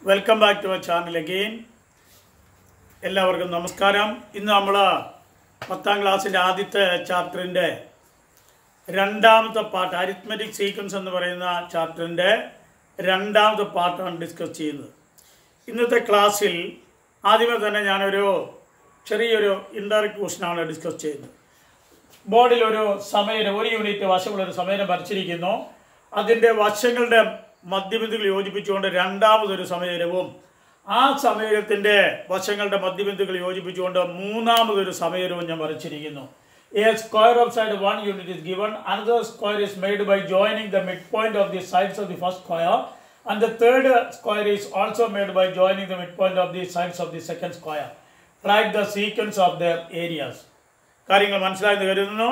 Welcome back to our channel again എല്ലാവർക്കും നമസ്കാരം ഇന്ന് നമ്മൾ പത്താം ക്ലാസ്സിൻ്റെ ആദ്യത്തെ ചാപ്റ്ററിൻ്റെ രണ്ടാമത്തെ പാർട്ട് അരിത്മെറ്റിക് സീക്വൻസ് എന്ന് പറയുന്ന ചാപ്റ്ററിൻ്റെ രണ്ടാമത്തെ പാർട്ടാണ് ഡിസ്കസ് ചെയ്യുന്നത് ഇന്നത്തെ ക്ലാസ്സിൽ ആദ്യമേ തന്നെ ഞാനൊരു ചെറിയൊരു ഇൻഡയറക്റ്റ് ക്വസ്റ്റനാണ് ഡിസ്കസ് ചെയ്യുന്നത് ബോർഡിൽ ഒരു സമയം ഒരു യൂണിറ്റ് വശമുള്ള ഒരു സമയം വരച്ചിരിക്കുന്നു അതിൻ്റെ വശങ്ങളുടെ മധ്യബിന്ദുകൾ യോജിപ്പിച്ചുകൊണ്ട് രണ്ടാമതൊരു സമയരവും ആ സമയത്തിൻ്റെ വശങ്ങളുടെ മധ്യബിന്ദുകൾ യോജിപ്പിച്ചുകൊണ്ട് മൂന്നാമതൊരു സമയരവും ഞാൻ വരച്ചിരിക്കുന്നു a square of side one unit is given another square is made by joining the mid point of the sides of the first square and the third square is also made by joining the midpoint of the sides of the second square. Write the sequence of their areas. കാര്യങ്ങൾ മനസ്സിലായെന്ന് കരുതുന്നു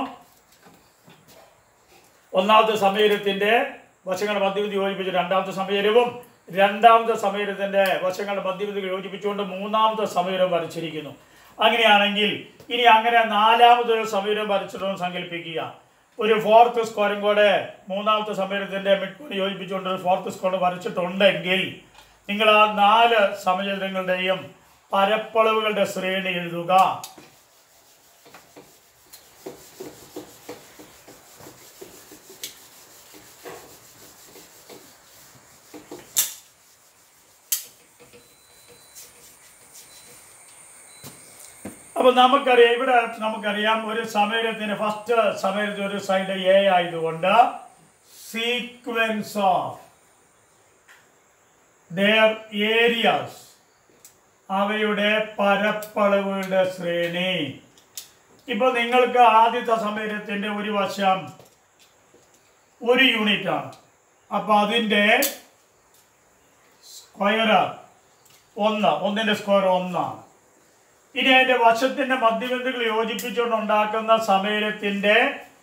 ഒന്നാമത്തെ സമയത്തിന്റെ വശങ്ങളുടെ മധ്യബിന്ദു യോജിപ്പിച്ച് രണ്ടാമത്തെ സമയരവും രണ്ടാമത്തെ സമയത്തിന്റെ വശങ്ങളുടെ മധ്യബിന്ദു യോജിപ്പിച്ചുകൊണ്ട് മൂന്നാമത്തെ സമയരം വരച്ചിരിക്കുന്നു അങ്ങനെയാണെങ്കിൽ ഇനി അങ്ങനെ നാലാമതൊരു സമയരം വരച്ചിട്ടുണ്ടെന്ന് സങ്കല്പിക്കുക ഒരു ഫോർത്ത് സ്ക്വയറും കൂടെ മൂന്നാമത്തെ സമയത്തിന്റെ മിഡ് യോജിപ്പിച്ചുകൊണ്ട് ഒരു ഫോർത്ത് സ്ക്വയർ വരച്ചിട്ടുണ്ടെങ്കിൽ നിങ്ങൾ ആ നാല് സമചതുരങ്ങളുടെയും പരപ്പളവുകളുടെ ശ്രേണി എഴുതുക അപ്പൊ നമുക്കറിയാം ഇവിടെ നമുക്കറിയാം ഒരു സമയത്തിന് ഫസ്റ്റ് സമയത്തിന് ഒരു സൈഡ് എ ആയതുകൊണ്ട് സീക്വൻസ് ഓഫ് ദർ ഏരിയാസ് അവയുടെ പരപ്പളവുകളുടെ ശ്രേണി ഇപ്പൊ നിങ്ങൾക്ക് ആദ്യത്തെ സമയത്തിന്റെ ഒരു വശം ഒരു യൂണിറ്റ് ആണ് അപ്പൊ അതിന്റെ സ്ക്വയർ ഒന്ന് ഒന്നിന്റെ സ്ക്വയർ ഒന്നാണ് ഇനി അതിന്റെ വശത്തിന്റെ മധ്യബിന്ദുകൾ യോജിപ്പിച്ചുകൊണ്ട് ഉണ്ടാക്കുന്ന സമയത്തിന്റെ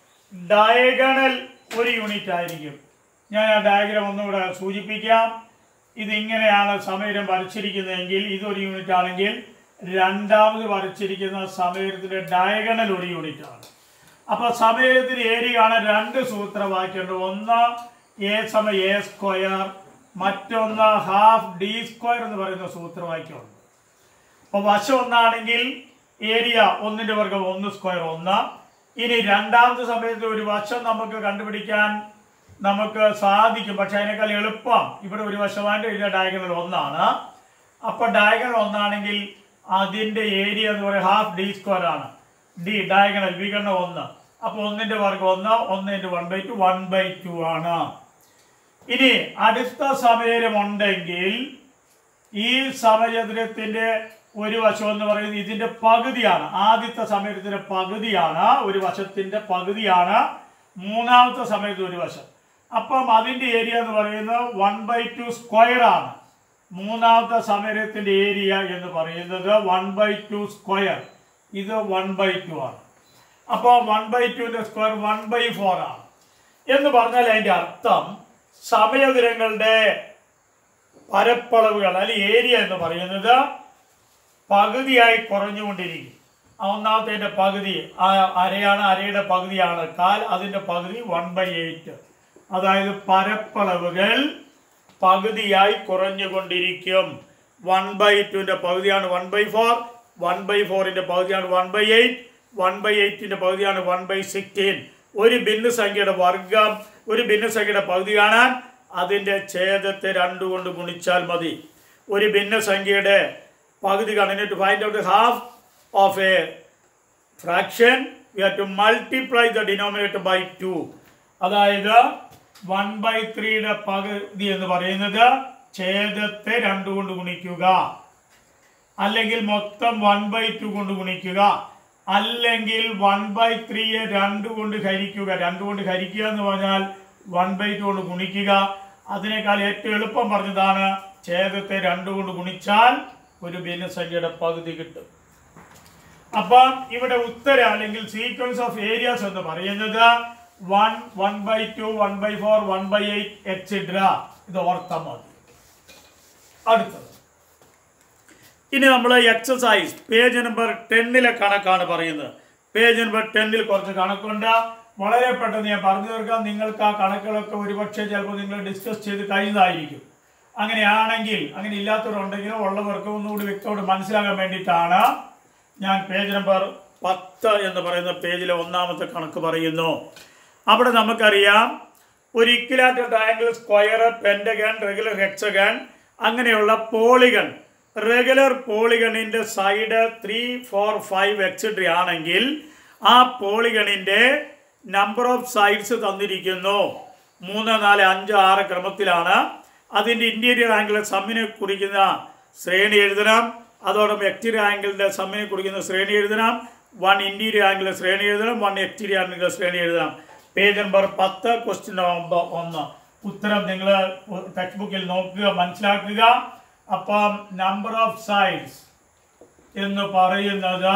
ഡയഗണൽ ഒരു യൂണിറ്റ് ആയിരിക്കും ഞാൻ ആ ഡയഗ്രാം ഒന്നുകൂടെ സൂചിപ്പിക്കാം ഇതിങ്ങനെയാണ് സമയം വരച്ചിരിക്കുന്നതെങ്കിൽ ഇതൊരു യൂണിറ്റ് ആണെങ്കിൽ രണ്ടാമത് വരച്ചിരിക്കുന്ന സമയത്തിന്റെ ഡയഗണൽ ഒരു യൂണിറ്റ് ആണ് അപ്പൊ സമയത്തിന് ഏരിയയാണ് രണ്ട് സൂത്രവാക്യമുണ്ട് ഒന്ന് എ സമ എ സ്ക്വയർ മറ്റൊന്ന് ഹാഫ് ഡി സ്ക്വയർ എന്ന് പറയുന്ന സൂത്രവാക്യമുണ്ട് അപ്പോൾ വശം ഒന്നാണെങ്കിൽ ഏരിയ ഒന്നിന്റെ വർഗം ഒന്ന് സ്ക്വയർ ഒന്ന് ഇനി രണ്ടാമത്തെ സമയത്ത് ഒരു വശം നമുക്ക് കണ്ടുപിടിക്കാൻ നമുക്ക് സാധിക്കും പക്ഷെ അതിനേക്കാൾ എളുപ്പം ഇവിടെ ഒരു വശമായിട്ട് ഇതിന്റെ ഡയഗണൽ ഒന്നാണ് അപ്പൊ ഡയഗണൽ ഒന്നാണെങ്കിൽ അതിന്റെ ഏരിയ എന്ന് പറയുന്നത് ഹാഫ് ഡി സ്ക്വയർ ആണ് ഡി ഡയഗണൽ വികരണം ഒന്ന് അപ്പൊ ഒന്നിന്റെ വർഗം ഒന്ന് ഒന്നിന്റെ one by two one by two ആണ് ഇനി അടുത്ത സമയം ഉണ്ടെങ്കിൽ ഈ സമചതുരത്തിന്റെ ഒരു വശം എന്ന് പറയുന്നത് ഇതിന്റെ പകുതിയാണ് ആദ്യത്തെ സമയത്തിന്റെ പകുതിയാണ് ഒരു വശത്തിന്റെ പകുതിയാണ് മൂന്നാമത്തെ സമയത്ത് ഒരു വശം അപ്പം അതിന്റെ ഏരിയ എന്ന് പറയുന്നത് വൺ ബൈ ടു സ്ക്വയർ ആണ് മൂന്നാമത്തെ സമയത്തിന്റെ ഏരിയ എന്ന് പറയുന്നത് വൺ ബൈ ടു സ്ക്വയർ ഇത് വൺ ബൈ ടു ആണ് അപ്പോൾ വൺ ബൈ ടുവിന്റെ സ്ക്വയർ വൺ ബൈ ഫോർ ആണ് എന്ന് പറഞ്ഞാൽ അതിന്റെ അർത്ഥം സമയതുരങ്ങളുടെ പരപ്പളവുകൾ അല്ലെങ്കിൽ ഏരിയ എന്ന് പറയുന്നത് പകുതിയായി കുറഞ്ഞുകൊണ്ടിരിക്കും ഒന്നാമത്തെ പകുതി ആ അരയാണ് അരയുടെ പകുതിയാണ് കാൽ അതിൻ്റെ പകുതി വൺ ബൈ എയ്റ്റ് അതായത് പരപ്പളവുകൾ പകുതിയായി കുറഞ്ഞുകൊണ്ടിരിക്കും വൺ ബൈ ടുവിൻ്റെ പകുതിയാണ് one by four one by ഫോറിൻ്റെ പകുതിയാണ് one by eight one by എയ്റ്റിൻ്റെ പകുതിയാണ് വൺ ബൈ സിക്സ്റ്റീൻ ഒരു ഭിന്നസംഖ്യയുടെ വർഗം ഒരു ഭിന്നസംഖ്യയുടെ പകുതി കാണാൻ അതിൻ്റെ ഛേദത്തെ രണ്ടു കൊണ്ട് ഗുണിച്ചാൽ മതി ഒരു ഭിന്നസംഖ്യയുടെ പകുതി കാണാൻ to find out half of a fraction we have to multiply the denominator by two അതായത് വൺ ബൈ ത്രീയുടെ പകുതി എന്ന് പറയുന്നത് ഛേദത്തെ രണ്ടു കൊണ്ട് ഗുണിക്കുക അല്ലെങ്കിൽ മൊത്തം വൺ ബൈ ടു കൊണ്ട് ഗുണിക്കുക അല്ലെങ്കിൽ വൺ ബൈ ത്രീയെ രണ്ട് കൊണ്ട് ഹരിക്കുക രണ്ട് കൊണ്ട് ഹരിക്കുക എന്ന് പറഞ്ഞാൽ വൺ ബൈ ടു കൊണ്ട് ഗുണിക്കുക അതിനേക്കാൾ ഏറ്റവും എളുപ്പം പറഞ്ഞതാണ് ഛേദത്തെ രണ്ട് കൊണ്ട് ഗുണിച്ചാൽ ഒരു ഭിന്നസംഖ്യയുടെ പകുതി കിട്ടും അപ്പം ഇവിടെ ഉത്തരം അല്ലെങ്കിൽ സീക്വൻസ് ഓഫ് ഏരിയാസ് എന്ന് പറയുന്നത് one one by two one by four one by eight etcetera ഇത് ഓർത്താൽ മതി അടുത്തത് ഇനി നമ്മൾ എക്സസൈസ് പേജ് നമ്പർ ടെന്നിലെ കണക്കാണ് പറയുന്നത് പേജ് നമ്പർ ടെന്നിൽ കുറച്ച് കണക്കുണ്ട് വളരെ പെട്ടെന്ന് ഞാൻ പറഞ്ഞു തീർക്കാം നിങ്ങൾക്ക് ആ കണക്കുകളൊക്കെ ഒരുപക്ഷെ ചിലപ്പോൾ നിങ്ങൾ ഡിസ്കസ് ചെയ്ത് കഴിഞ്ഞതായിരിക്കും അങ്ങനെയാണെങ്കിൽ അങ്ങനെ ഇല്ലാത്തവരുണ്ടെങ്കിലും ഉള്ളവർക്ക് ഒന്നുകൂടി വ്യക്തമായിട്ട് മനസ്സിലാകാൻ വേണ്ടിയിട്ടാണ് ഞാൻ പേജ് നമ്പർ പത്ത് എന്ന് പറയുന്ന പേജിലെ ഒന്നാമത്തെ കണക്ക് പറയുന്നു അവിടെ നമുക്കറിയാം ഒരു equilateral triangle square pentagon regular hexagon അങ്ങനെയുള്ള പോളിഗൺ റെഗുലർ പോളിഗണിൻ്റെ side three four five etcetera ആണെങ്കിൽ ആ പോളിഗണിൻ്റെ നമ്പർ ഓഫ് സൈഡ്സ് തന്നിരിക്കുന്നു മൂന്ന് നാല് അഞ്ച് ആറ് ക്രമത്തിലാണ് അതിൻ്റെ ഇൻറ്റീരിയർ ആംഗിൾ സമ്മിനെ കുറിക്കുന്ന ശ്രേണി എഴുതണം അതോടൊപ്പം എക്സ്റ്റീരിയർ ആംഗിളിൻ്റെ സമ്മിനെ കുറിക്കുന്ന ശ്രേണി എഴുതണം വൺ ഇൻറ്റീരിയർ ആംഗിൾ ശ്രേണി എഴുതണം വൺ എക്സ്റ്റീരിയർ ആംഗിൾ ശ്രേണി എഴുതണം പേജ് നമ്പർ പത്ത് ക്വസ്റ്റ്യൻ നമ്പർ ഒന്ന് ഉത്തരം നിങ്ങൾ ടെക്സ്റ്റ് ബുക്കിൽ നോക്കുക മനസ്സിലാക്കുക അപ്പം നമ്പർ ഓഫ് സൈഡ്സ് എന്ന് പറയുന്നത്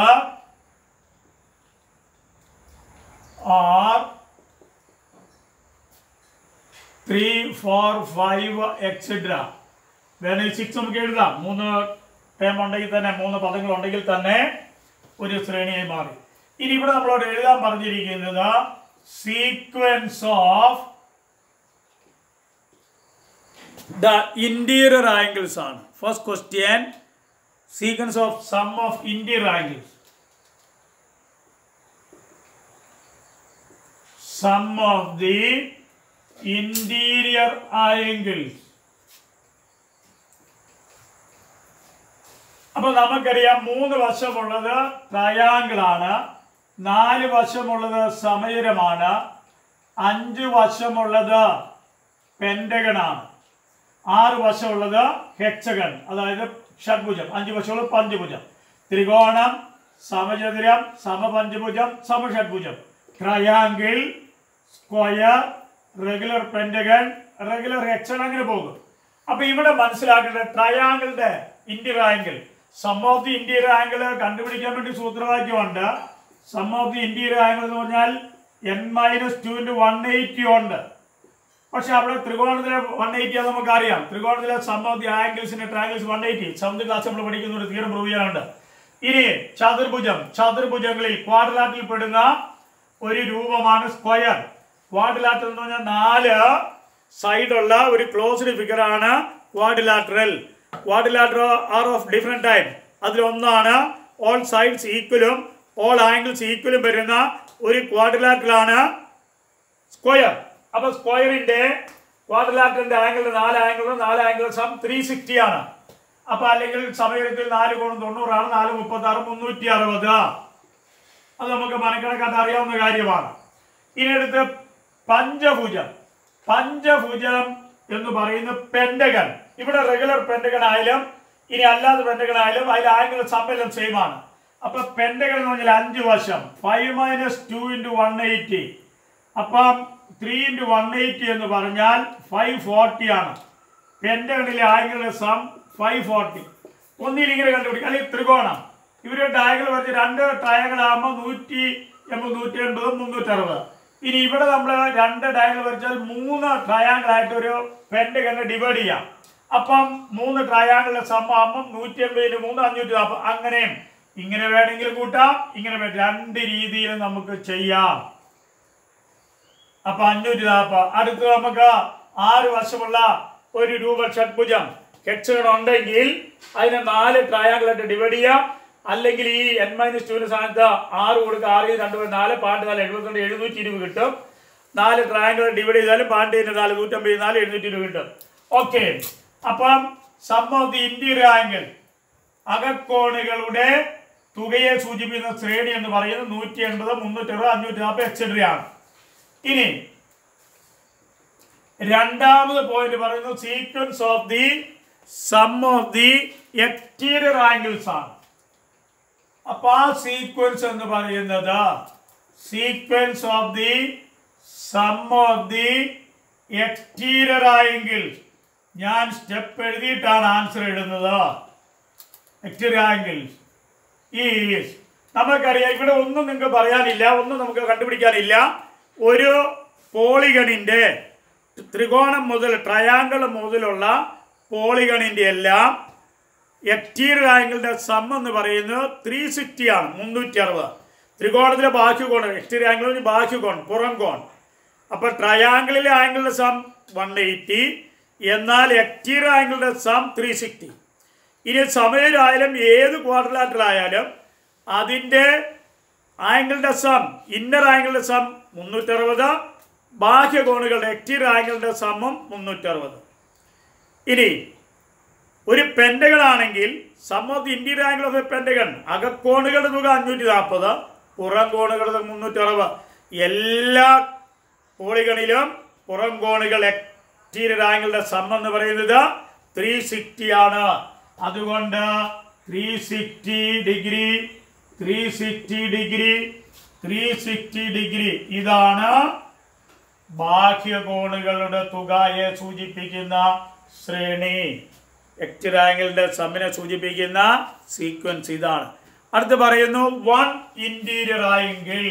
are three four five etcetera വേണമെങ്കിൽ സിക്സ് നമുക്ക് എഴുതാം മൂന്ന് ടേം ഉണ്ടെങ്കിൽ തന്നെ മൂന്ന് പദങ്ങൾ ഉണ്ടെങ്കിൽ തന്നെ ഒരു ശ്രേണിയായി മാറി ഇനി ഇവിടെ നമ്മളോട് എഴുതാൻ പറഞ്ഞിരിക്കുന്നത് sequence of the interior angles ആണ് first question sequence of sum of interior angles sum of the interior angles അപ്പൊ നമുക്കറിയാം മൂന്ന് വശമുള്ളത് ട്രയാങ്കിൾ ആണ് നാല് വശമുള്ളത് സമയരമാണ് അഞ്ച് വശമുള്ളത് പെൻഡഗൺ ആണ് ആറ് വശമുള്ളത് ഹെക്സഗൺ അതായത് ഷഡ്ഭുജം അഞ്ച് വശമുള്ളത് പഞ്ചഭുജം ത്രികോണം സമചതുരം സമപഞ്ചഭുജം സമഷഡ്ഭുജം triangle square regular pentagon regular hexagon അങ്ങനെ പോകും അപ്പൊ ഇവിടെ മനസ്സിലാക്കേണ്ടത് ട്രയാങ്കിളിന്റെ interior angle sum of the interior angle കണ്ടുപിടിക്കാൻ വേണ്ടി സൂത്രവാക്യമുണ്ട് sum of the interior angle എന്ന് പറഞ്ഞാൽ N minus two into one eighty ഉണ്ട് പക്ഷെ അവിടെ ത്രികോണത്തിലെ വൺ എയ്റ്റി അത് നമുക്കറിയാം ത്രികോണത്തിലെ സം ഓഫ് ദി ആംഗിൾസിന്റെ triangles one eighty seventh class നമ്മൾ പഠിക്കുന്ന ഒരു തീരം പ്രൂവ് ചെയ്യാനുണ്ട് ഇനി ചതുർഭുജം ചതുർഭുജങ്ങളിൽ ക്വാഡ്രിലാറ്റിൽ പെടുന്ന ഒരു രൂപമാണ് സ്ക്വയർ ക്വാഡ്രിലാറ്റർ എന്ന് പറഞ്ഞാൽ നാല് സൈഡുള്ള ഒരു ക്ലോസ്ഡ് ഫിഗർ ആണ് quadrilateral quadrilateral are of different type അതിലൊന്നാണ് ഓൾ സൈഡ്സ് ഈക്വലും ഓൾ ആംഗിൾസ് ഈക്വലും വരുന്ന ഒരു ക്വാഡ്രിലാറ്ററലാണ് സ്ക്വയർ അപ്പൊ സ്ക്വയറിന്റെ ക്വാഡ്രിലാറ്ററിന്റെ ആംഗിൾ നാല് ആംഗിൾ നാല് ആംഗിൾ സം ത്രീ സിക്സ്റ്റി ആണ് അപ്പൊ അല്ലെങ്കിൽ സമയത്തിൽ നാല് കോണം തൊണ്ണൂറാണ് നാല് മുപ്പത്തി ആറ് മുന്നൂറ്റി അറുപത് അത് നമുക്ക് മനക്കണക്കാട്ട് അറിയാവുന്ന കാര്യമാണ് ഇനി അടുത്ത് പഞ്ചഭുജം പഞ്ചഭുജം എന്ന് പറയുന്ന പെൻഡഗൺ ഇവിടെ റെഗുലർ പെൻഡഗൺ ആയാലും ഇനി അല്ലാതെ പെൻഡഗൺ ആയാലും അതിൽ ആംഗിൾ സമ്മെല്ലാം സെയിം ആണ് അപ്പൊ പെൻഡഗൺ എന്ന് പറഞ്ഞാൽ അഞ്ച് വശം five minus two into one eighty അപ്പം ത്രീ ഇൻറ്റു വൺ എയ്റ്റി എന്ന് പറഞ്ഞാൽ ഫൈവ് ഫോർട്ടി ആണ് പെൻഡഗണിലെ ആംഗിളിന്റെ സം ഫൈവ് ഫോർട്ടി ഒന്നിൽ ഇങ്ങനെ കണ്ടുപിടിക്കും അല്ലെങ്കിൽ ത്രികോണം ഇവരുടെ ഡയഗണൽ വരച്ച് രണ്ട് ട്രയങ്ങൾ ആകുമ്പോൾ നൂറ്റി എൺപത് നൂറ്റി എൺപത് മുന്നൂറ്റി അറുപത് ഇനി ഇവിടെ നമ്മൾ രണ്ട് ഡയഗണൽ വരച്ചാൽ മൂന്ന് ട്രയാങ്കിൾ ആയിട്ട് ഒരു പെൻഡഗണ് ഡിവൈഡ് ചെയ്യാം അപ്പം മൂന്ന് ട്രയാങ്കിളിലെ സം ആകുമ്പോൾ നൂറ്റി എൺപതിന് മൂന്ന് അഞ്ഞൂറ്റി നാൽപ്പത് അങ്ങനെയും ഇങ്ങനെ വേണമെങ്കിൽ കൂട്ടാം ഇങ്ങനെ വേ- രണ്ട് രീതിയിൽ നമുക്ക് ചെയ്യാം അപ്പൊ അഞ്ഞൂറ്റി നാൽപ്പത് അടുത്ത് നമുക്ക് ആറ് വശമുള്ള ഒരു രൂപ ഷഡ്ഭുജം ഹെക്സഗൺ ഉണ്ടെങ്കിൽ അതിനെ നാല് ട്രയാങ്കിൾ ആയിട്ട് ഡിവൈഡ് ചെയ്യാം അല്ലെങ്കിൽ ഈ എൻ മൈനസ് ടുവിന് സ്ഥാനത്ത് ആറ് കൊടുക്കുക ആറ് രണ്ട് പേര് നാല് പാണ്ട് നാല് എഴുപത്തിരണ്ട് എഴുന്നൂറ്റി ഇരുപത് കിട്ടും നാല് ട്രയാങ്കിൾ ഡിവൈഡ് ചെയ്താലും പാണ്ടിന് നാല് നൂറ്റമ്പത് നാല് എഴുന്നൂറ്റി ഇരുപത് കിട്ടും ഓക്കെ അപ്പം sum of the interior angle അകക്കോണുകളുടെ തുകയെ സൂചിപ്പിക്കുന്ന ശ്രേണി എന്ന് പറയുന്നത് നൂറ്റി എൺപത് മുന്നൂറ്റി അറുപത് അഞ്ഞൂറ്റി നാൽപ്പത് എക്സെട്രി ആണ് ഇനി രണ്ടാമത് പോയിന്റ് പറയുന്നത് sequence of the sum of the exterior angles ആണ് അപ്പൊ ആ സീക്വൻസ് എന്ന് പറയുന്നത് sequence of the sum of the exterior angles ഞാൻ സ്റ്റെപ്പ് എഴുതിയിട്ടാണ് ആൻസർ എഴുതുന്നത് എക്സ്റ്റീരിയർ ആംഗിൾസ് ഈസ് നമുക്കറിയാം ഇവിടെ ഒന്നും നിങ്ങൾക്ക് പറയാനില്ല ഒന്നും നമുക്ക് കണ്ടുപിടിക്കാനില്ല ഒരു പോളിഗണിൻ്റെ ത്രികോണം മുതൽ ട്രയാങ്കിൾ മുതലുള്ള പോളിഗണിൻ്റെ എല്ലാം എക്സ്റ്റീരിയർ ആംഗിളിൻ്റെ സം എന്ന് പറയുന്നത് ത്രീ സിക്സ്റ്റി ആണ് മുന്നൂറ്റി അറുപത് ത്രികോണത്തിലെ ബാഹ്യകോൺ എക്സ്റ്റീരിയർ ആംഗിൾ ബാഹ്യകോൺ പുറം കോൺ അപ്പോൾ ട്രയാങ്കിളിലെ ആംഗിളിൻ്റെ സം വൺ എയ്റ്റി എന്നാൽ എക്സ്റ്റീരിയർ ആംഗിളുടെ സം ത്രീ സിക്സ്റ്റി ഇനി സമയമായാലും ഏത് ക്വാഡ്രിലാറ്ററലായാലും അതിൻ്റെ ആംഗിളുടെ സം ഇന്നർ ആംഗിളുടെ സം മുന്നൂറ്ററുപത് ബാഹ്യ കോണുകളുടെ എക്സ്റ്റീരിയർ ആംഗിളുടെ സമ്മും മുന്നൂറ്ററുപത് ഇനി ഒരു പെൻഡകൾ ആണെങ്കിൽ sum of the interior angle of a pentagon അകക്കോണുകളുടെ തുക അഞ്ഞൂറ്റി നാൽപ്പത് പുറം കോണുകളുടെ മുന്നൂറ്റി അറുപത് എല്ലാ കോണികളിലും പുറം കോണുകൾ എക്സ്റ്റീരിയർ ആംഗിളുടെ സം എന്ന് പറയുന്നത് ത്രീ സിക്സ്റ്റി ആണ് അതുകൊണ്ട് three sixty degree three sixty degree three sixty degree ഇതാണ് ബാഹ്യകോണുകളുടെ തുകയെ സൂചിപ്പിക്കുന്ന ശ്രേണി എക്സ്ട്രാങ്കിളിന്റെ സമ്മിനെ സൂചിപ്പിക്കുന്ന സീക്വൻസ് ഇതാണ് അടുത്ത് പറയുന്നു വൺ ഇന്റീരിയർ ആയെങ്കിൽ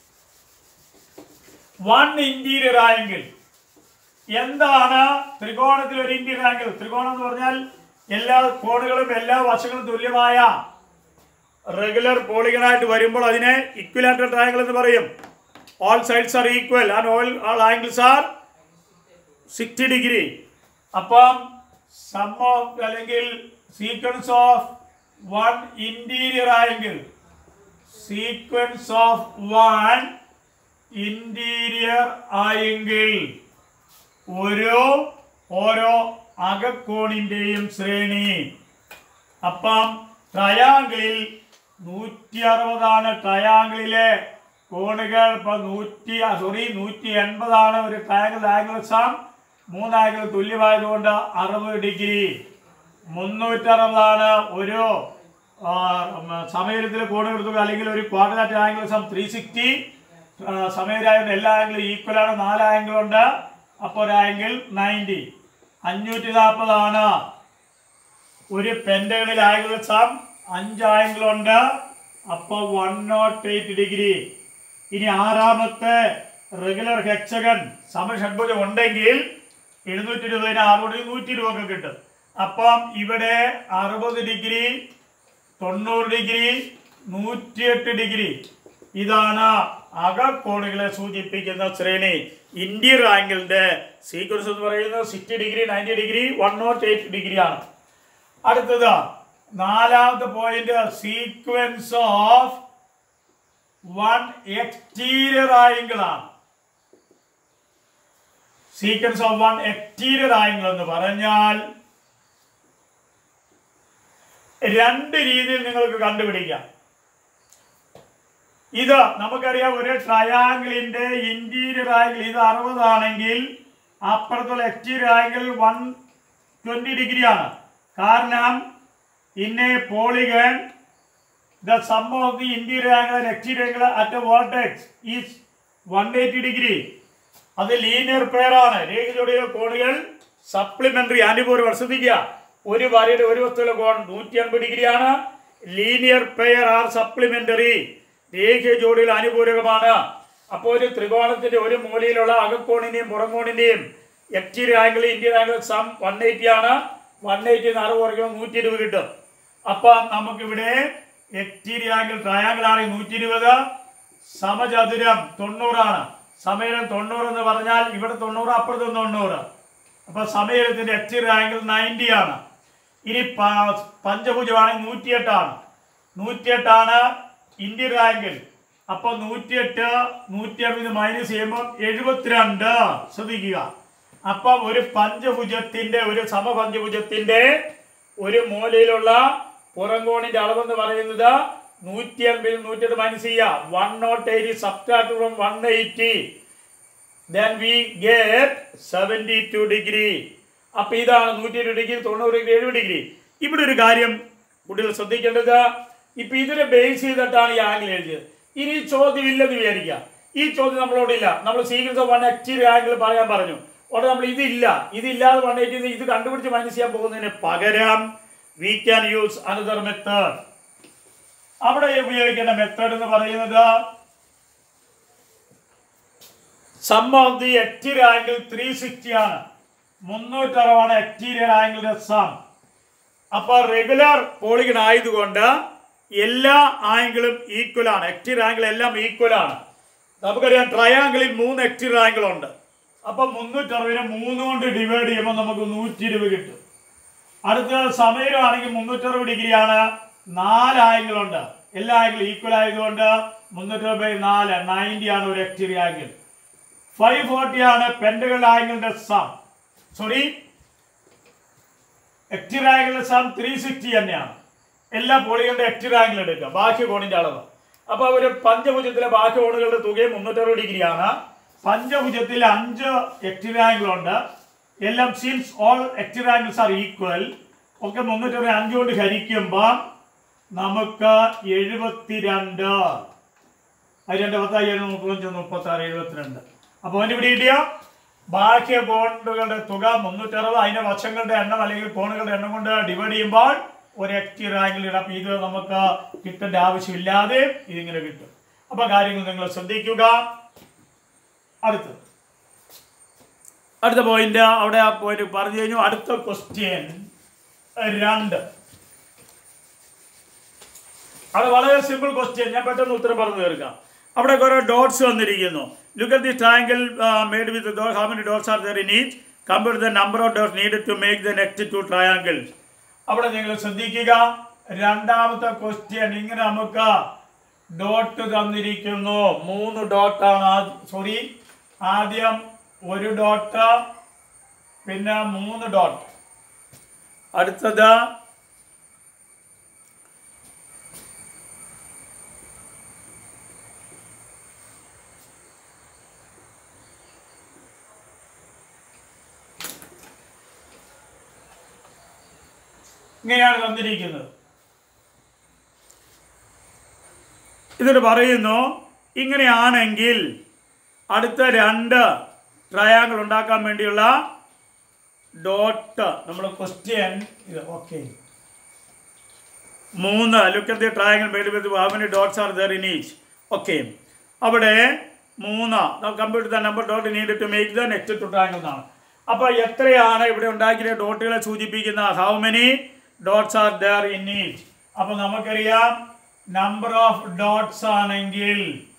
വൺ ഇന്റീരിയർ ആയെങ്കിൽ എന്താണ് ത്രികോണത്തിൽ ഒരു ഇന്റീരിയർ ആംഗിൾ ത്രികോണം എന്ന് പറഞ്ഞാൽ എല്ലാ കോണുകളും എല്ലാ വശങ്ങളും തുല്യമായ റെഗുലർ പോളിഗണായിട്ട് വരുമ്പോൾ അതിനെ ഇക്വലാറ്റർ ട്രയാങ്കിൾ എന്ന് പറയും all sides are equal and all all angles are sixty degree അപ്പം സം ഓഫ് അല്ലെങ്കിൽ sequence of one interior angle sequence of one interior ആയെങ്കിൽ ഓരോ ഓരോ അകക്കോണിന്റെയും ശ്രേണി അപ്പം ട്രയാങ്കിളിൽ നൂറ്റി അറുപതാണ് ട്രയാങ്കിളിലെ കോണുകൾ ഇപ്പൊ നൂറ്റി സോറി നൂറ്റി എൺപതാണ് ഒരു ട്രയാങ്കിൾ ആംഗിൾ സം മൂന്ന് ആംഗിൾ തുല്യമായതുകൊണ്ട് അറുപത് ഡിഗ്രി മുന്നൂറ്ററുപതാണ് ഒരു സമയത്തിലെ കോണുകൾ തുക അല്ലെങ്കിൽ ഒരു quadrilateral angle sum three sixty സമയരായതുകൊണ്ട് എല്ലാ ആംഗിളും ഈക്വൽ ആണ് നാല് ആംഗിൾ ഉണ്ട് അപ്പോൾ ഒരു ആംഗിൾ നയൻറ്റി അഞ്ഞൂറ്റി നാൽപ്പതാണ് ഒരു പെൻഡകളിൽ ആംഗിൾ സം അഞ്ച് ആംഗിൾ ഉണ്ട് അപ്പോൾ വൺ നോട്ട് എയ്റ്റ് ഡിഗ്രി ഇനി ആറാമത്തെ റെഗുലർ ഹെക്സഗൺ സമഷഡ്ഭുജം ഉണ്ടെങ്കിൽ എഴുന്നൂറ്റി ഇരുപതിന് ആറുകൂടി നൂറ്റി ഇരുപതൊക്കെ കിട്ടും അപ്പം ഇവിടെ അറുപത് ഡിഗ്രി തൊണ്ണൂറ് ഡിഗ്രി നൂറ്റിയെട്ട് ഡിഗ്രി ഇതാണ് അകക്കോണുകളെ സൂചിപ്പിക്കുന്ന ശ്രേണി ഇന്ത്യൻ ആംഗിളിന്റെ സീക്വൻസ് എന്ന് പറയുന്നത് sixty degree ninety degree one nought eight degree ആണ് അടുത്തത് നാലാമത്തെ point sequence of one exterior angle ആണ് sequence of one exterior angle എന്ന് പറഞ്ഞാൽ രണ്ട് രീതിയിൽ നിങ്ങൾക്ക് കണ്ടുപിടിക്കാം ഇത് നമുക്കറിയാം ഒരു ട്രയാങ്കിളിന്റെ ഇന്റീരിയർ ആംഗിൾ ഇത് അറുപതാണെങ്കിൽ അപ്പുറത്തുള്ള exterior angle one twenty degree ആണ് കാരണം in a polygon the sum of the interior angle and exterior angle at vertex is one eighty degree അത് ലീനിയർ പെയർ ആണ് രേഖയുടെ കോണുകൾ സപ്ലിമെന്ററി ആന്റിപോർ ശ്രദ്ധിക്കുക ഒരു വരയുടെ ഒരു വസ്തുവിലെ കോൺ നൂറ്റി അൻപത് ഡിഗ്രിയാണ് ലീനിയർ പെയർ ആർ സപ്ലിമെന്ററി രേഖീയ ജോഡികൾ അനുപൂരകമാണ് അപ്പോൾ ഒരു ത്രികോണത്തിന്റെ ഒരു മൂലയിലുള്ള അകക്കോണിന്റെയും പുറംകോണിന്റെയും exterior angle interior angle sum one eighty ആണ് വൺ എയ്റ്റി അറുപത് കുറയ്ക്കുമ്പോൾ നൂറ്റി ഇരുപത് കിട്ടും അപ്പം നമുക്കിവിടെ എക്സ്റ്റീരിയർ ആംഗിൾ ട്രയാങ്കിൾ ആണ് നൂറ്റി ഇരുപത് സമചതുരം തൊണ്ണൂറാണ് സമയം തൊണ്ണൂറ് എന്ന് പറഞ്ഞാൽ ഇവിടെ തൊണ്ണൂറ് അപ്പുറത്തും തൊണ്ണൂറ് അപ്പൊ സമയത്തിന്റെ എക്സ്റ്റീരിയർ ആംഗിൾ നയൻറ്റി ആണ് ഇനി പ- പഞ്ചഭുജമാണെങ്കിൽ നൂറ്റിയെട്ടാണ് നൂറ്റിയെട്ടാണ് ഇന്ത്യൻ ആംഗിൾ അപ്പൊ നൂറ്റിയെട്ട് നൂറ്റി അറുപത് മൈനസ് ചെയ്യുമ്പോൾ എഴുപത്തിരണ്ട് ശ്രദ്ധിക്കുക അപ്പം ഒരു പഞ്ചഭുജത്തിന്റെ ഒരു സമപഞ്ചഭുജത്തിന്റെ ഒരു മൂലയിലുള്ള പുറംകോണിന്റെ അളവെന്ന് പറയുന്നത് നൂറ്റി അൻപതിൽ നൂറ്റിയെട്ട് മൈനസ് ചെയ്യുക one nought eighty subtract from one eighty then we get 72 degree അപ്പൊ ഇതാണ് നൂറ്റി ഇരുപത് ഡിഗ്രി തൊണ്ണൂറ് ഡിഗ്രി എഴുപത് ഡിഗ്രി ഇവിടെ ഒരു കാര്യം കുട്ടികൾ ശ്രദ്ധിക്കേണ്ടത് ഇപ്പൊ ഇതിനെ ബേസ് ചെയ്തിട്ടാണ് ഈ ആംഗിൾ എഴുതിയത് ഇനി ഈ ചോദ്യം ഇല്ലെന്ന് വിചാരിക്കുക ഈ ചോദ്യം നമ്മളോടില്ല നമ്മൾ sequence of one exterior angle പറയാൻ പറഞ്ഞു ഉടനെ നമ്മൾ ഇതില്ല ഇതില്ലാതെ വൺ എയ്റ്റി ഇത് കണ്ടുപിടിച്ച് മൈനസ് ചെയ്യാൻ പോകുന്നതിന് പകരം we can use another method അവിടെ ഉപയോഗിക്കേണ്ട മെത്തേഡ് എന്ന് പറയുന്നത് sum of the exterior angle three sixty ആണ് മുന്നൂറ്ററുപതാണ് എക്സ്റ്റീരിയർ ആംഗിളിന്റെ സം അപ്പൊ റെഗുലർ പോളിഗൺ ആയതുകൊണ്ട് എല്ലാ ആംഗിളും ഈക്വൽ ആണ് എക്സ്റ്റീരിയർ ആംഗിൾ എല്ലാം ഈക്വൽ ആണ് നമുക്കറിയാം ട്രയാംഗിളിൽ മൂന്ന് എക്സ്റ്റീരിയർ ആംഗിൾ ഉണ്ട് അപ്പൊ മുന്നൂറ്ററുപതിനെ മൂന്ന് കൊണ്ട് ഡിവൈഡ് ചെയ്യുമ്പോൾ നമുക്ക് നൂറ്റി ഇരുപത് കിട്ടും അടുത്ത സമയമാണെങ്കിൽ മുന്നൂറ്ററുപത് ഡിഗ്രിയാണ് നാല് ആംഗിൾ ഉണ്ട് എല്ലാ ആംഗിൾ ഈക്വൽ ആയതുകൊണ്ട് മുന്നൂറ്ററുപത് ബൈ നാല് നയൻറ്റി ആണ് ഒരു എക്സ്റ്റീരിയർ ആംഗിൾ ഫൈവ് ഫോർട്ടി ആണ് പെൻഡുകൾ ആംഗിളിന്റെ സം സോറി എക്സ്റ്റീരിയർ ആംഗിളിന്റെ സം ത്രീ സിക്സ്റ്റി തന്നെയാണ് എല്ലാ പോളികളുടെ എക്സ്റ്റീരിയർ ആംഗിൾ എടുക്കുക ബാക്കി കോണിന്റെ അളവ് അപ്പൊ ഒരു പഞ്ചഭുജത്തിലെ ബാക്കി കോണുകളുടെ തുകയും മുന്നൂറ്ററുപത് ഡിഗ്രിയാണ് പഞ്ചഭുജത്തിൽ അഞ്ച് എക്സ്റ്റീരിയർ ആംഗിൾ ഉണ്ട് എല്ലാം since all exterior angles are equal ഒക്കെ മുന്നൂറ്ററുപത് അഞ്ച് കൊണ്ട് ഹരിക്കുമ്പോൾ നമുക്ക് എഴുപത്തിരണ്ട് അത് രണ്ട് പത്തായിരം മുപ്പത്തഞ്ച് മുപ്പത്തി ആറ് എഴുപത്തിരണ്ട് അപ്പോൾ അതിന് ഇവിടെ കിട്ടിയ ബാഹ്യ കോണുകളുടെ തുക മുന്നൂറ്ററുപത് അതിന്റെ വശങ്ങളുടെ എണ്ണം അല്ലെങ്കിൽ കോണുകളുടെ എണ്ണം കൊണ്ട് ഡിവൈഡ് ചെയ്യുമ്പോൾ ഒരു എക്റ്റി റാങ്കിൽ ഇടാം അപ്പൊ ഇത് നമുക്ക് കിട്ടേണ്ട ആവശ്യമില്ലാതെ ഇതിങ്ങനെ കിട്ടും അപ്പൊ കാര്യങ്ങൾ നിങ്ങൾ ശ്രദ്ധിക്കുക അടുത്തത് അടുത്ത പോയിന്റ് അവിടെ ആ പോയിന്റ് പറഞ്ഞു കഴിഞ്ഞു അടുത്ത ക്വസ്റ്റ്യൻ രണ്ട് അവിടെ വളരെ സിമ്പിൾ ക്വസ്റ്റ്യൻ ഞാൻ പെട്ടെന്ന് ഉത്തരം പറഞ്ഞു തീർക്കാം അവിടെ കുറെ ഡോട്ട്സ് വന്നിരിക്കുന്നു look at the triangle made with how many dots are there in each compare the number of dots need to make the next two triangles അവിടെ നിങ്ങൾ ശ്രദ്ധിക്കുക രണ്ടാമത്തെ ക്വസ്റ്റ്യൻ ഇങ്ങനെ നമുക്ക് ഡോട്ട് തന്നിരിക്കുന്നു മൂന്ന് ഡോട്ടാണ് സോറി ആദ്യം ഒരു ഡോട്ട് പിന്നെ മൂന്ന് ഡോട്ട് അടുത്തത് ഇങ്ങനെയാണ് തന്നിരിക്കുന്നത് ഇതിൽ പറയുന്നു ഇങ്ങനെയാണെങ്കിൽ അടുത്ത രണ്ട് ട്രയാങ്കിൾ ഉണ്ടാക്കാൻ വേണ്ടിയുള്ള ഡോട്ട് നമ്മൾ ക്വസ്റ്റ്യൻ ഇത് ഓക്കെ മൂന്ന് look at the triangle made with how many dots are there in each okay അവിടെ മൂന്ന് compare the number dot need to make the next two triangle എന്നാണ് അപ്പോൾ എത്രയാണ് ഇവിടെ ഉണ്ടാക്കിയ ഡോട്ടുകളെ സൂചിപ്പിക്കുന്ന how many dots are there in each അപ്പോൾ നമുക്കറിയാം നമ്പർ ഓഫ് ഡോട്ട്സ് ആണെങ്കിൽ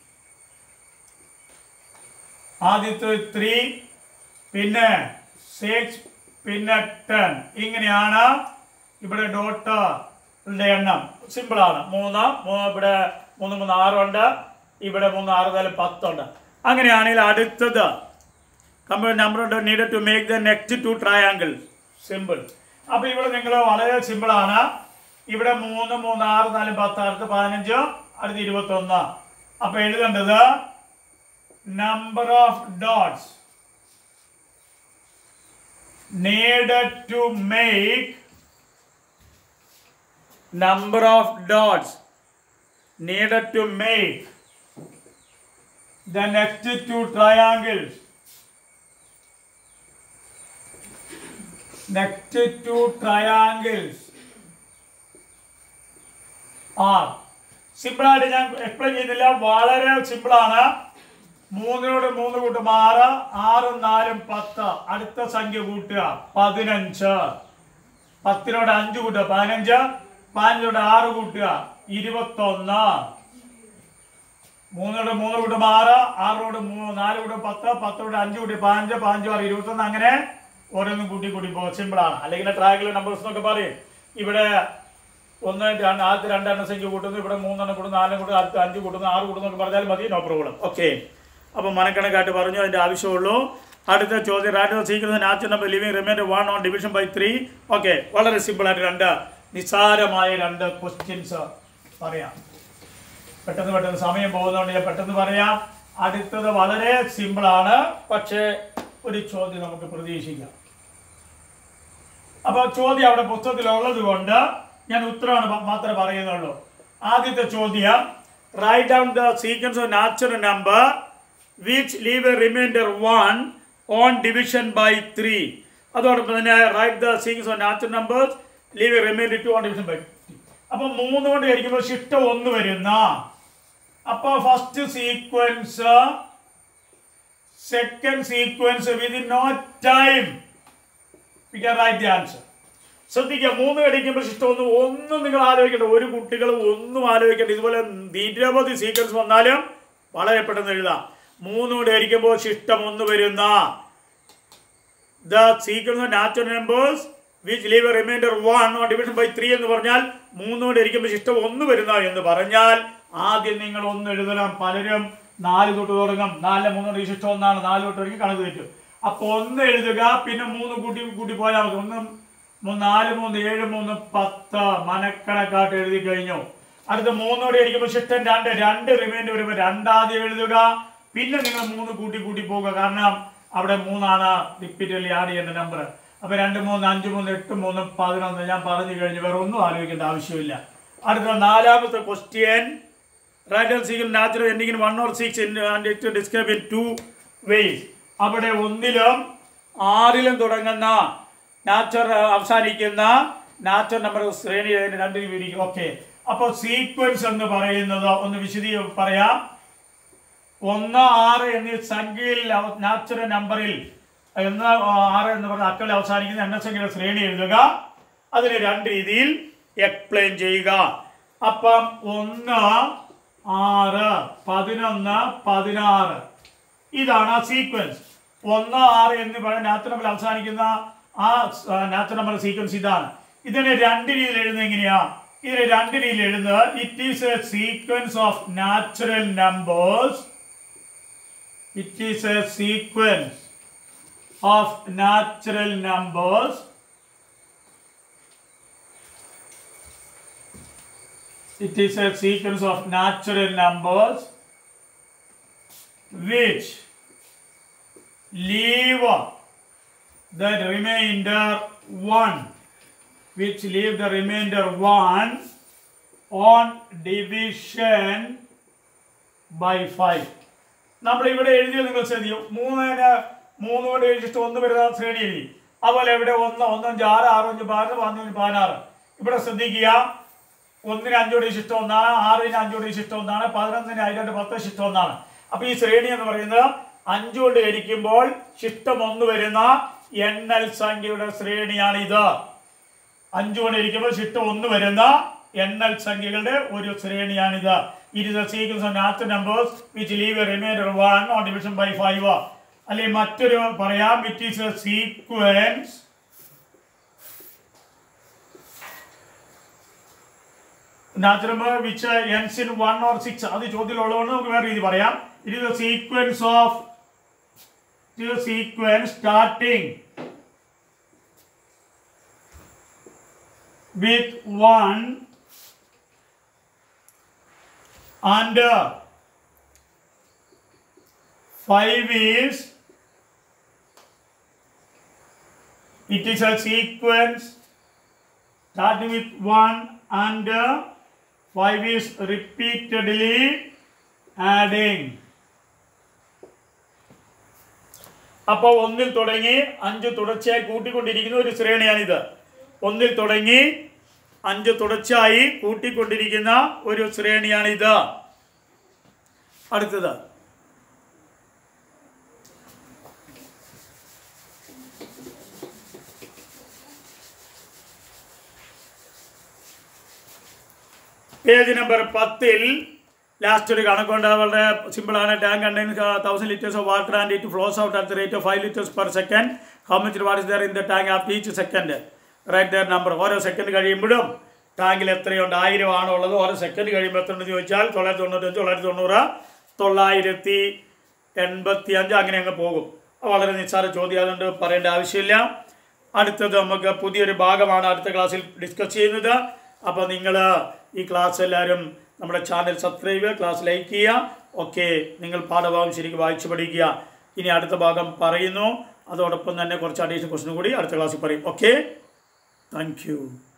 ആദ്യത്തെ ത്രീ പിന്നെ സിക്സ് പിന്നെ ടെൻ ഇങ്ങനെയാണ് ഇവിടെ ഡോട്ടുകളുടെ എണ്ണം സിമ്പിളാണ് മൂന്ന് മൂ- ഇവിടെ മൂന്ന് മൂന്ന് ആറുണ്ട് ഇവിടെ മൂന്ന് ആറ് നാല് പത്തുണ്ട് അങ്ങനെയാണെങ്കിൽ അടുത്തത് compare number of need to make the next two triangle simple അപ്പോൾ ഇവിടെ നിങ്ങൾ വളരെ സിമ്പിളാണ് ഇവിടെ മൂന്ന് മൂന്ന് ആറ് നാല് പത്ത് അടുത്ത് പതിനഞ്ച് അടുത്ത് ഇരുപത്തൊന്ന് അപ്പോൾ എഴുതേണ്ടത് number of dots needed to make number of dots needed to make the next two triangles next two triangles are simple ആയിട്ട് ഞാൻ എക്സ്പ്ലെയിൻ ചെയ്യുന്നില്ല വളരെ സിമ്പിൾ ആണ് മൂന്നിനോട് മൂന്ന് കൂട്ടും ആറ് ആറും നാലും പത്ത് അടുത്ത സംഖ്യ കൂട്ടുക പതിനഞ്ച് പത്തിനോട് അഞ്ച് കൂട്ടുക പതിനഞ്ച് പതിനഞ്ചോട് ആറ് കൂട്ടുക ഇരുപത്തൊന്ന് മൂന്നോട് മൂന്ന് കൂട്ടും ആറ് ആറിനോട് മൂന്ന് നാല് കൂട്ടും പത്ത് പത്തോട് അഞ്ച് കൂട്ടി പതിനഞ്ച് പതിനഞ്ച് ആറ് ഇരുപത്തൊന്ന് അങ്ങനെ ഓരോന്നും കൂട്ടി കൂട്ടി പോകും സിമ്പിളാണ് അല്ലെങ്കിൽ ട്രാഗിലെ നമ്പേഴ്സ് എന്നൊക്കെ പറയും ഇവിടെ ഒന്ന് രണ്ട് ആദ്യത്തെ രണ്ടെണ്ണം സംഖ്യ കൂട്ടുന്നു ഇവിടെ മൂന്നെണ്ണം കൂട്ടുന്നു നാലെണ്ണം കൂട്ടുന്നു അടുത്ത അഞ്ച് കൂട്ടുന്നു ആറ് കൂട്ടുന്നു എന്നൊക്കെ പറഞ്ഞാൽ മതി നോ പ്രോബ്ലം ഓക്കെ അപ്പം മനക്കണക്കായിട്ട് പറഞ്ഞു അതിൻ്റെ ആവശ്യമുള്ളൂ അടുത്ത ചോദ്യം write sequence natural number leaving remainder one on division by three okay വളരെ സിമ്പിളായിട്ട് രണ്ട് നിസ്സാരമായ രണ്ട് ക്വസ്റ്റ്യൻസ് പറയാം പെട്ടെന്ന് പെട്ടെന്ന് സമയം പോകുന്നതുകൊണ്ട് ഞാൻ പെട്ടെന്ന് പറയാം അടുത്തത് വളരെ സിമ്പിളാണ് പക്ഷേ ഒരു ചോദ്യം നമുക്ക് പ്രതീക്ഷിക്കാം അപ്പോൾ ചോദ്യം അവിടെ പുസ്തകത്തിലുള്ളത് കൊണ്ട് ഞാൻ ഉത്തരമാണ് പ- മാത്രമേ പറയുന്നുള്ളൂ ആദ്യത്തെ ചോദ്യം write down the sequence of natural number which leave a remainder one on division by three അതോടൊപ്പം തന്നെ write the sequence of natural numbers leave a remainder two on division by അപ്പോൾ മൂന്ന് കൊണ്ട് കഴിക്കുമ്പോൾ ശിഷ്ടം ഒന്ന് വരുന്ന അപ്പോൾ first sequence second sequence within no time we can write the answer ശ്രദ്ധിക്കുക മൂന്ന് കടിക്കുമ്പോൾ ശിഷ്ടം ഒന്നും ഒന്നും നിങ്ങൾ ആലോചിക്കേണ്ട ഒരു കുട്ടികളും ഒന്നും ആലോചിക്കേണ്ട ഇതുപോലെ നിരവധി സീക്വൻസ് വന്നാലും വളരെ പെട്ടെന്ന് എഴുതാം മൂന്ന് കൂടെ അടിക്കുമ്പോൾ ശിഷ്ടം ഒന്ന് വരുന്ന the sequence of natural numbers which leave a remainder one on division by three എന്ന് പറഞ്ഞാൽ മൂന്നോട് ഇരിക്കുമ്പോൾ ശിഷ്ടം ഒന്ന് വരുന്ന എന്ന് പറഞ്ഞാൽ ആദ്യം നിങ്ങൾ ഒന്ന് എഴുതണം പലരും നാല് തൊട്ട് തുടങ്ങും നാലിലെ മൂന്നോട് ഈ ശിഷ്ടം ഒന്നാണ് നാല് തൊട്ട് ഒരിക്കൽ കണക്ക് തെറ്റും അപ്പോൾ ഒന്ന് എഴുതുക പിന്നെ മൂന്ന് കൂട്ടി കൂട്ടി പോയാൽ മതി ഒന്ന് മൂന്ന് നാല് മൂന്ന് ഏഴ് മൂന്ന് പത്ത് മനക്കണക്കാട്ട് എഴുതി കഴിഞ്ഞു അടുത്ത മൂന്നോടെ ഇരിക്കുമ്പോൾ ശിഷ്ടം രണ്ട് രണ്ട് റിമൈൻഡ് വരുമ്പോൾ രണ്ടാദ്യം എഴുതുക പിന്നെ നിങ്ങൾ മൂന്ന് കൂട്ടി കൂട്ടി പോകുക കാരണം അവിടെ മൂന്നാണ് റിപ്പീറ്റഡ്ലി ആഡ് ചെയ്യുന്ന നമ്പർ അപ്പൊ രണ്ട് മൂന്ന് അഞ്ച് മൂന്ന് എട്ട് മൂന്ന് പതിനൊന്ന് ഞാൻ പറഞ്ഞു കഴിഞ്ഞ് വേറെ ഒന്നും ആലോചിക്കേണ്ട ആവശ്യമില്ല അടുത്ത നാലാമത്തെ ക്വസ്റ്റ്യൻ റാൻഡൽ സീക്കൽ നാച്ചുറൽ എൻഡിങ്ങിന് one or six and it describe in two ways അവിടെ ഒന്നിലും ആറിലും തുടങ്ങുന്ന നാച്ചുറൽ അവസാനിക്കുന്ന നാച്ചുറൽ നമ്പർ ശ്രേണി അതിന് രണ്ട് വിവരിക്കും ഓക്കെ അപ്പോൾ സീക്വൻസ് എന്ന് പറയുന്നത് ഒന്ന് വിശദീ പറയാം ഒന്ന് ആറ് എന്നീ സംഖ്യയിൽ അവ- നാച്ചുറൽ നമ്പറിൽ എന്ന് ആറ് എന്ന് പറഞ്ഞ അക്കളിൽ അവസാനിക്കുന്ന എണ്ണസംഖ്യയുടെ ശ്രേണി എഴുതുക അതിന് രണ്ട് രീതിയിൽ എക്സ്പ്ലെയിൻ ചെയ്യുക അപ്പം ഒന്ന് ആറ് പതിനൊന്ന് പതിനാറ് ഇതാണ് ആ സീക്വൻസ് ഒന്ന് ആറ് എന്ന് പറയുന്ന നാച്ചുറൽ നമ്പറിൽ അവസാനിക്കുന്ന ആ നാച്ചുറൽ നമ്പർ സീക്വൻസ് ഇതാണ് ഇതിനെ രണ്ട് രീതിയിൽ എഴുതുന്നത് എങ്ങനെയാ ഇതിനെ രണ്ട് രീതിയിൽ എഴുതുന്നത് it is a sequence of natural numbers it is a sequence of natural numbers it is a sequence of natural numbers which leave the remainder 1 which leave the remainder 1 on division by 5 നമ്മൾ ഇവിടെ എഴുതിയത് നിങ്ങൾ ശ്രദ്ധിക്കും മൂന്നിന് മൂന്ന് കൊണ്ട് എഴുതിയിട്ട് ഒന്ന് വരുന്ന ശ്രേണി എഴുതി അതുപോലെ ഇവിടെ ഒന്ന് ഒന്നഞ്ച് ആറ് ആറ് അഞ്ച് പതിനൊന്ന് പതിനഞ്ച് പതിനാറ് ഇവിടെ ശ്രദ്ധിക്കുക ഒന്നിന് അഞ്ചോട് ശിഷ്ടം ഒന്നാണ് ആറിന് അഞ്ചോട് ശിഷ്ടം ഒന്നാണ് പതിനൊന്നിന് അതിലോട്ട് പത്ത് ശിഷ്ടം ഒന്നാണ് അപ്പൊ ഈ ശ്രേണി എന്ന് പറയുന്നത് അഞ്ചുകൊണ്ട് ഹരിക്കുമ്പോൾ ശിഷ്ടം ഒന്ന് വരുന്ന എണ്ണൽ സംഖ്യയുടെ ശ്രേണിയാണ് ഇത് അഞ്ചു കൊണ്ട് ഇരിക്കുമ്പോൾ ശിഷ്ടം ഒന്ന് വരുന്ന എണ്ണൽ സംഖ്യകളുടെ ഒരു ശ്രേണിയാണിത് it is sequence of natural numbers which leave a remainder one on division by five അല്ലെങ്കിൽ മറ്റൊരു പറയാം it is a sequence natural number which ends in one or six അത് ചോദ്യത്തിലുള്ളതുകൊണ്ട് നമുക്ക് വേറെ രീതി പറയാം it is a sequence of it sequence starting with one and uh, five is it is a sequence starting with one and uh, five is repeatedly adding അപ്പോൾ ഒന്നിൽ തുടങ്ങി അഞ്ച് തുടർച്ചയായി കൂട്ടിക്കൊണ്ടിരിക്കുന്ന ഒരു ശ്രേണിയാണിത് ഒന്നിൽ തുടങ്ങി അഞ്ച് തുടർച്ചയായി കൂട്ടിക്കൊണ്ടിരിക്കുന്ന ഒരു ശ്രേണിയാണിത് അടുത്തത് പേജ് നമ്പർ പത്തിൽ ലാസ്റ്റ് ഒരു കണക്കുണ്ട് വളരെ സിമ്പിളാണ് tank contain thousand litres of water and it flows out at the rate of five litres per second how much water is there in the tank after each second write the number ഓരോ second കഴിയുമ്പോഴും ടാങ്കിൽ എത്രയുണ്ട് ആയിരം ആണോ ഉള്ളത് ഓരോ second കഴിയുമ്പോൾ എത്ര ഉണ്ടെന്ന് ചോദിച്ചാൽ തൊള്ളായിരത്തി തൊണ്ണൂറ്റഞ്ച് തൊള്ളായിരത്തി തൊണ്ണൂറ് തൊള്ളായിരത്തി എൺപത്തി അഞ്ച് അങ്ങനെ അങ്ങ് പോകും അത് വളരെ നിസ്സാര ചോദ്യം അതുകൊണ്ട് പറയേണ്ട ആവശ്യമില്ല അടുത്തത് നമുക്ക് പുതിയൊരു ഭാഗമാണ് അടുത്ത ക്ലാസ്സിൽ ഡിസ്കസ് ചെയ്യുന്നത് അപ്പോൾ നിങ്ങൾ ഈ ക്ലാസ് എല്ലാവരും നമ്മുടെ ചാനൽ സബ്സ്ക്രൈബ് ചെയ്യുക ക്ലാസ് ലൈക്ക് ചെയ്യുക ഓക്കെ നിങ്ങൾ പാഠഭാഗം ശരിക്കും വായിച്ചു പഠിക്കുക ഇനി അടുത്ത ഭാഗം പറയുന്നു അതോടൊപ്പം തന്നെ കുറച്ച് അഡീഷണൽ ക്വസ്റ്റൻ കൂടി അടുത്ത ക്ലാസ്സിൽ പറയും ഓക്കെ താങ്ക് യു